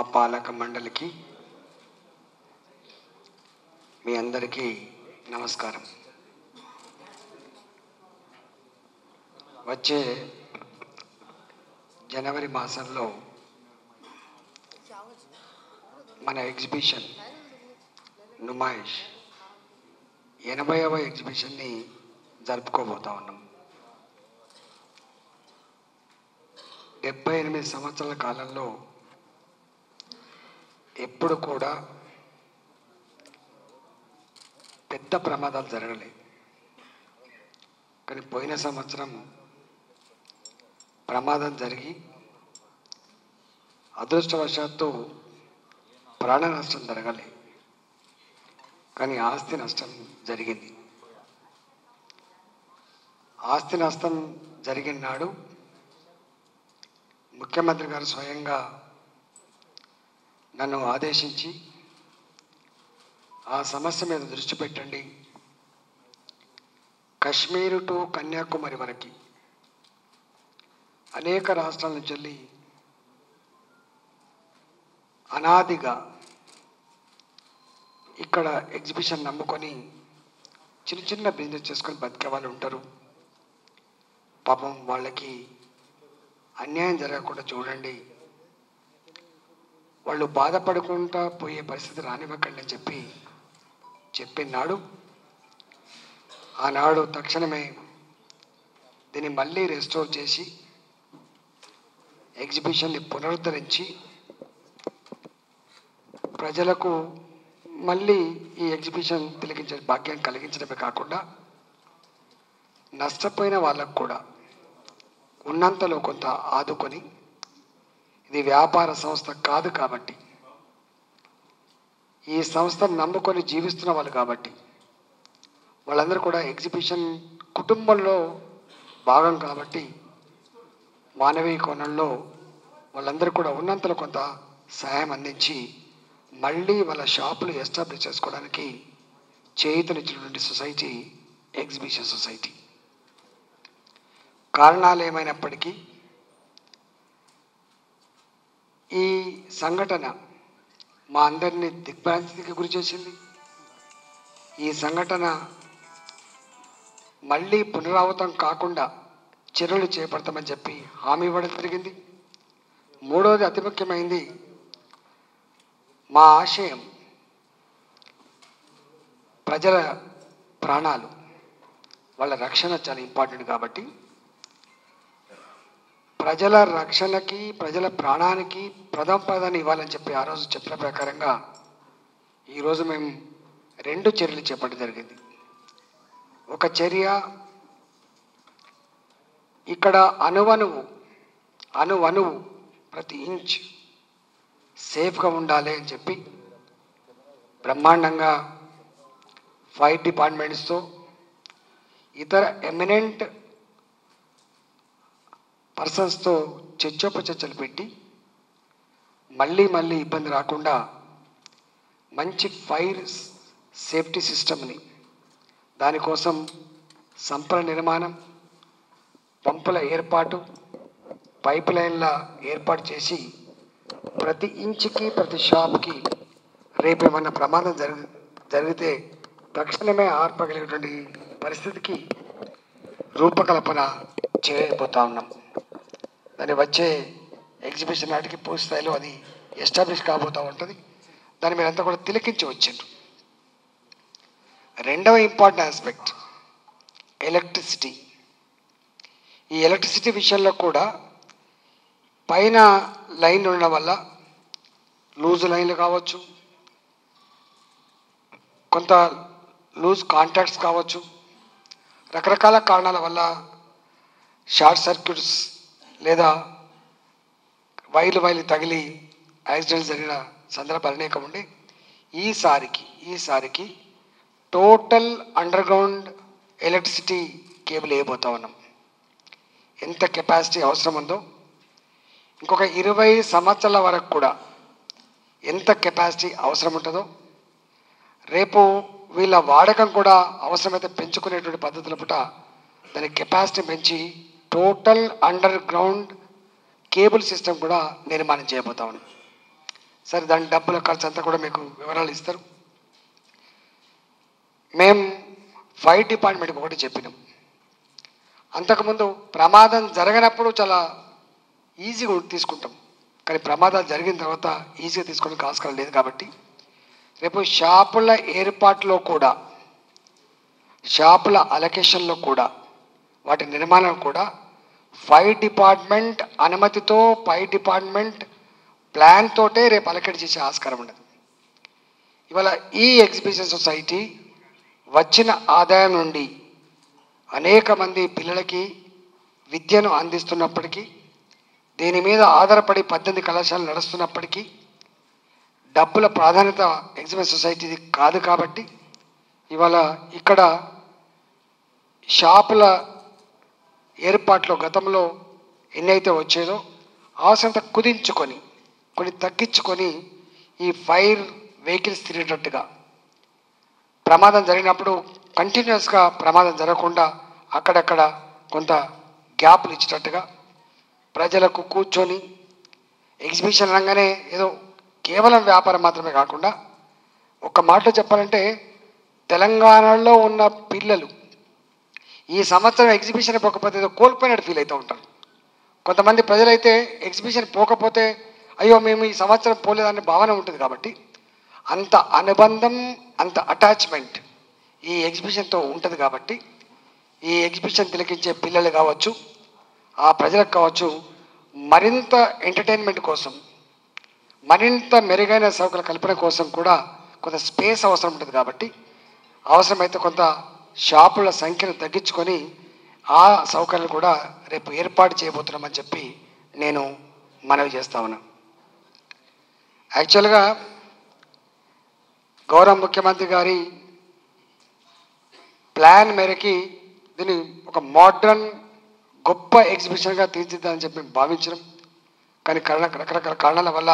పాలక మండలికి మీ అందరికీ నమస్కారం వచ్చే జనవరి మాసంలో మన ఎగ్జిబిషన్ నుమాయిష్ ఎనభైవ ఎగ్జిబిషన్ని జరుపుకోబోతా ఉన్నాం డెబ్బై ఎనిమిది సంవత్సరాల కాలంలో ఎప్పుడు కూడా పెద్ద ప్రమాదాలు జరగలేదు కానీ పోయిన సంవత్సరం ప్రమాదం జరిగి అదృష్టవశాత్తు ప్రాణ నష్టం జరగలే కానీ ఆస్తి నష్టం జరిగింది ఆస్తి నష్టం జరిగిన నాడు ముఖ్యమంత్రి గారు స్వయంగా నన్ను ఆదేశించి ఆ సమస్య మీద దృష్టి పెట్టండి కశ్మీరు టు కన్యాకుమారి వరకు అనేక రాష్ట్రాల నుంచి వెళ్ళి అనాదిగా ఇక్కడ ఎగ్జిబిషన్ నమ్ముకొని చిన్న చిన్న బిజినెస్ చేసుకొని బతికే వాళ్ళు ఉంటారు పాపం వాళ్ళకి అన్యాయం జరగకుండా చూడండి వాళ్ళు బాధపడుకుంటా పోయే పరిస్థితి రానివ్వకండి అని చెప్పి చెప్పినాడు ఆనాడు తక్షణమే దీన్ని మళ్ళీ రెస్టోర్ చేసి ఎగ్జిబిషన్ని పునరుద్ధరించి ప్రజలకు మళ్ళీ ఈ ఎగ్జిబిషన్ తిలకించే భాగ్యం కలిగించడమే కాకుండా నష్టపోయిన వాళ్ళకు కూడా ఉన్నంతలో కొంత ఆదుకొని ఇది వ్యాపార సంస్థ కాదు కాబట్టి ఈ సంస్థను నమ్ముకొని జీవిస్తున్న వాళ్ళు కాబట్టి వాళ్ళందరూ కూడా ఎగ్జిబిషన్ కుటుంబంలో భాగం కాబట్టి మానవీయ కోణంలో వాళ్ళందరూ కూడా ఉన్నంతలో కొంత సహాయం అందించి మళ్ళీ వాళ్ళ షాపులు ఎస్టాబ్లిష్ చేసుకోవడానికి చేయుతనిచ్చినటువంటి సొసైటీ ఎగ్జిబిషన్ సొసైటీ కారణాలు ఏమైనప్పటికీ ఈ సంఘటన మా అందరినీ దిగ్భ్రాంతికి గురి చేసింది ఈ సంఘటన మళ్ళీ పునరావృతం కాకుండా చర్యలు చేపడతామని చెప్పి హామీ ఇవ్వడం జరిగింది మూడవది అతి ముఖ్యమైనది మా ఆశయం ప్రజల ప్రాణాలు వాళ్ళ రక్షణ చాలా ఇంపార్టెంట్ కాబట్టి ప్రజల రక్షణకి ప్రజల ప్రాణానికి ప్రథమ ప్రాధాన్యం ఇవ్వాలని చెప్పి ఆ రోజు చెప్పిన ప్రకారంగా ఈరోజు మేము రెండు చర్యలు చేపట్టడం జరిగింది ఒక చర్య ఇక్కడ అణువణువు అణువణువు ప్రతి ఇంచ్ సేఫ్గా ఉండాలి అని చెప్పి బ్రహ్మాండంగా ఫైర్ డిపార్ట్మెంట్స్తో ఇతర ఎమినెంట్ పర్సన్స్తో చర్చోపచర్చలు పెట్టి మళ్ళీ మళ్ళీ ఇబ్బంది రాకుండా మంచి ఫైర్ సేఫ్టీ సిస్టమ్ని దానికోసం సంపల నిర్మాణం పంపుల ఏర్పాటు పైప్ లైన్ల ఏర్పాటు చేసి ప్రతి ఇంచుకి ప్రతి షాప్కి రేపు ఏమన్నా ప్రమాదం జరుగు జరిగితే తక్షణమే ఆర్పగలిగేటువంటి పరిస్థితికి రూపకల్పన చేయబోతా ఉన్నాం దాన్ని వచ్చే ఎగ్జిబిషన్ నాటికి పూర్తి స్థాయిలో అది ఎస్టాబ్లిష్ కాబోతూ ఉంటుంది దాన్ని మీరంతా కూడా తిలకించి వచ్చిండ్రు రెండవ ఇంపార్టెంట్ ఆస్పెక్ట్ ఎలక్ట్రిసిటీ ఈ ఎలక్ట్రిసిటీ విషయంలో కూడా పైన లైన్ ఉండడం వల్ల లూజ్ లైన్లు కావచ్చు కొంత లూజ్ కాంటాక్ట్స్ కావచ్చు రకరకాల కారణాల వల్ల షార్ట్ సర్క్యూట్స్ లేదా వైర్లు వైర్లు తగిలి యాక్సిడెంట్ జరిగిన సందర్భాలు అనేక ఉండి ఈసారికి ఈసారికి total underground electricity cable వేయబోతా ఉన్నాం ఎంత కెపాసిటీ అవసరం ఉందో ఇంకొక ఇరవై సంవత్సరాల వరకు కూడా ఎంత కెపాసిటీ అవసరం ఉంటుందో రేపు వీళ్ళ వాడకం కూడా అవసరమైతే పెంచుకునేటువంటి పద్ధతుల పుట దాని కెపాసిటీ పెంచి total underground cable system కూడా నిర్మాణం చేయబోతా ఉన్నాం సరే దాని డబ్బుల ఖర్చు అంతా కూడా మీకు వివరాలు ఇస్తారు మేము ఫైర్ డిపార్ట్మెంట్కి ఒకటి చెప్పినాం అంతకుముందు ప్రమాదం జరగనప్పుడు చాలా ఈజీగా తీసుకుంటాం కానీ ప్రమాదాలు జరిగిన తర్వాత ఈజీగా తీసుకోవడానికి ఆస్కారం లేదు కాబట్టి రేపు షాపుల ఏర్పాటులో కూడా షాపుల అలొకేషన్లో కూడా వాటి నిర్మాణం కూడా ఫైర్ డిపార్ట్మెంట్ అనుమతితో ఫైర్ డిపార్ట్మెంట్ ప్లాన్ తోటే రేపు అలకేట్ చేసే ఆస్కారం ఉండదు ఇవాళ ఈ ఎగ్జిబిషన్ సొసైటీ వచ్చిన ఆదాయం నుండి అనేక మంది పిల్లలకి విద్యను అందిస్తున్నప్పటికీ దీని మీద ఆధారపడి పద్దెనిమిది కళాశాలలు నడుస్తున్నప్పటికీ డబ్బుల ప్రాధాన్యత ఎగ్జిబిషన్ సొసైటీది కాదు కాబట్టి ఇవాళ ఇక్కడ షాపుల ఏర్పాట్లో గతంలో ఎన్నైతే వచ్చేదో అవసరంత కుదించుకొని కొన్ని తగ్గించుకొని ఈ ఫైర్ వెహికల్స్ తిరిగేటట్టుగా ప్రమాదం జరిగినప్పుడు కంటిన్యూస్గా ప్రమాదం జరగకుండా అక్కడక్కడ కొంత గ్యాప్లు ఇచ్చేటట్టుగా ప్రజలకు కూర్చొని ఎగ్జిబిషన్ అనగానే ఏదో కేవలం వ్యాపారం మాత్రమే కాకుండా ఒక మాటలో చెప్పాలంటే తెలంగాణలో ఉన్న పిల్లలు ఈ సంవత్సరం ఎగ్జిబిషన్ పోకపోతే ఏదో కోల్పోయినట్టు ఫీల్ అవుతూ ఉంటారు కొంతమంది ప్రజలైతే ఎగ్జిబిషన్ పోకపోతే అయ్యో మేము ఈ సంవత్సరం పోలేదనే భావన ఉంటుంది కాబట్టి అంత అనుబంధం అంత అటాచ్మెంట్ ఈ ఎగ్జిబిషన్తో ఉంటుంది కాబట్టి ఈ ఎగ్జిబిషన్ తిలకించే పిల్లలు కావచ్చు ఆ ప్రజలకు కావచ్చు మరింత ఎంటర్టైన్మెంట్ కోసం మరింత మెరుగైన సౌకర్య కల్పన కోసం కూడా కొంత స్పేస్ అవసరం ఉంటుంది కాబట్టి అవసరమైతే కొంత షాపుల సంఖ్యను తగ్గించుకొని ఆ సౌకర్యాలు కూడా రేపు ఏర్పాటు చేయబోతున్నామని చెప్పి నేను మనవి చేస్తా ఉన్నా యాక్చువల్గా గౌరవ ముఖ్యమంత్రి గారి ప్లాన్ మేరకి దీన్ని ఒక మోడ్రన్ గొప్ప ఎగ్జిబిషన్గా తీర్చిద్దామని చెప్పి భావించడం కానీ కారణ రకరకాల కారణాల వల్ల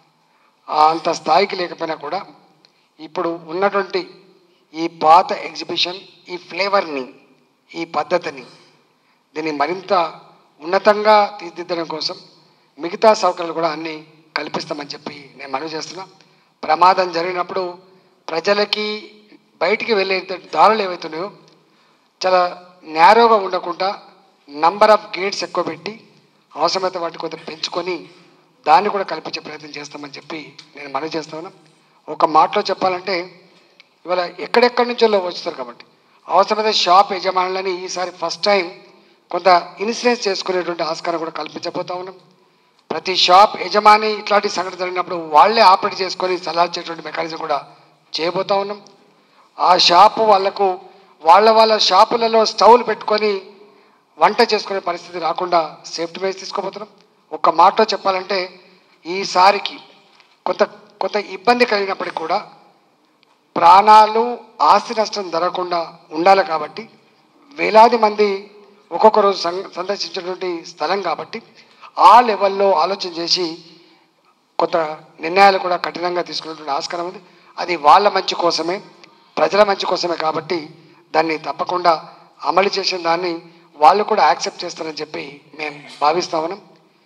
ఆ అంత స్థాయికి లేకపోయినా కూడా ఇప్పుడు ఉన్నటువంటి ఈ పాత ఎగ్జిబిషన్ ఈ ఫ్లేవర్ని ఈ పద్ధతిని దీన్ని మరింత ఉన్నతంగా తీర్చిదిద్దడం కోసం మిగతా సౌకర్యాలు కూడా అన్నీ కల్పిస్తామని చెప్పి నేను మనవి చేస్తున్నా ప్రమాదం జరిగినప్పుడు ప్రజలకి బయటికి వెళ్ళే దారులు ఏవైతున్నాయో చాలా నేరోగా ఉండకుండా నంబర్ ఆఫ్ గేట్స్ ఎక్కువ పెట్టి అవసరమైతే వాటిని కొంత పెంచుకొని దాన్ని కూడా కల్పించే ప్రయత్నం చేస్తామని చెప్పి నేను మనవి చేస్తాను ఒక మాటలో చెప్పాలంటే ఇవాళ ఎక్కడెక్కడి నుంచో వస్తారు కాబట్టి అవసరమైతే షాప్ యజమానులని ఈసారి ఫస్ట్ టైం కొంత ఇన్సూరెన్స్ చేసుకునేటువంటి ఆస్కారం కూడా కల్పించబోతా ఉన్నాం ప్రతి షాప్ యజమాని ఇట్లాంటి సంఘటన జరిగినప్పుడు వాళ్ళే ఆపరేట్ చేసుకొని సలహాచేటువంటి మెకానిజం కూడా చేయబోతా ఉన్నాం ఆ షాపు వాళ్ళకు వాళ్ళ వాళ్ళ షాపులలో స్టవ్లు పెట్టుకొని వంట చేసుకునే పరిస్థితి రాకుండా సేఫ్టీ వైజ్ తీసుకోబోతున్నాం ఒక్క మాటలో చెప్పాలంటే ఈసారికి కొంత కొంత ఇబ్బంది కలిగినప్పటికీ కూడా ప్రాణాలు ఆస్తి నష్టం జరగకుండా ఉండాలి కాబట్టి వేలాది మంది ఒక్కొక్క రోజు సం- సందర్శించినటువంటి స్థలం కాబట్టి ఆ లెవెల్లో ఆలోచన చేసి కొంత నిర్ణయాలు కూడా కఠినంగా తీసుకున్నటువంటి ఆస్కారం ఉంది అది వాళ్ళ మంచి కోసమే ప్రజల మంచి కోసమే కాబట్టి దాన్ని తప్పకుండా అమలు చేసిన దాన్ని వాళ్ళు కూడా యాక్సెప్ట్ చేస్తారని చెప్పి మేము భావిస్తా ఉన్నాం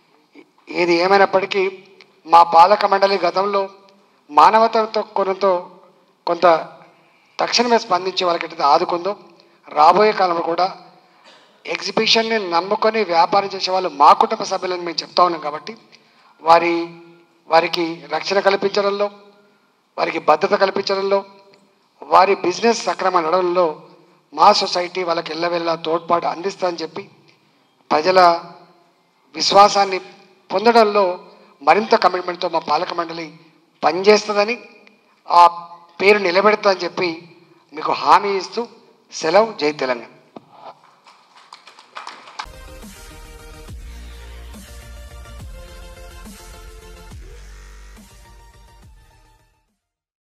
ఏది ఏమైనప్పటికీ మా పాలక మండలి గతంలో మానవతతో కొనంతో కొంత తక్షణమే స్పందించి వాళ్ళకి ఎట్లయితే ఆదుకుందో రాబోయే కాలంలో కూడా ఎగ్జిబిషన్ని నమ్ముకొని వ్యాపారం చేసే వాళ్ళు మా కుటుంబ సభ్యులని మేము చెప్తా ఉన్నాం కాబట్టి వారి వారికి రక్షణ కల్పించడంలో వారికి భద్రత కల్పించడంలో వారి బిజినెస్ సక్రమ నడవడంలో మా సొసైటీ వాళ్ళకి ఎల్లవెల్లా తోడ్పాటు అందిస్తుందని చెప్పి ప్రజల విశ్వాసాన్ని పొందడంలో మరింత కమిట్మెంట్తో మా పాలక మండలి పనిచేస్తుందని ఆ పేరు నిలబెడతా అని చెప్పి మీకు హామీ ఇస్తూ సెలవు జై తెలంగాణ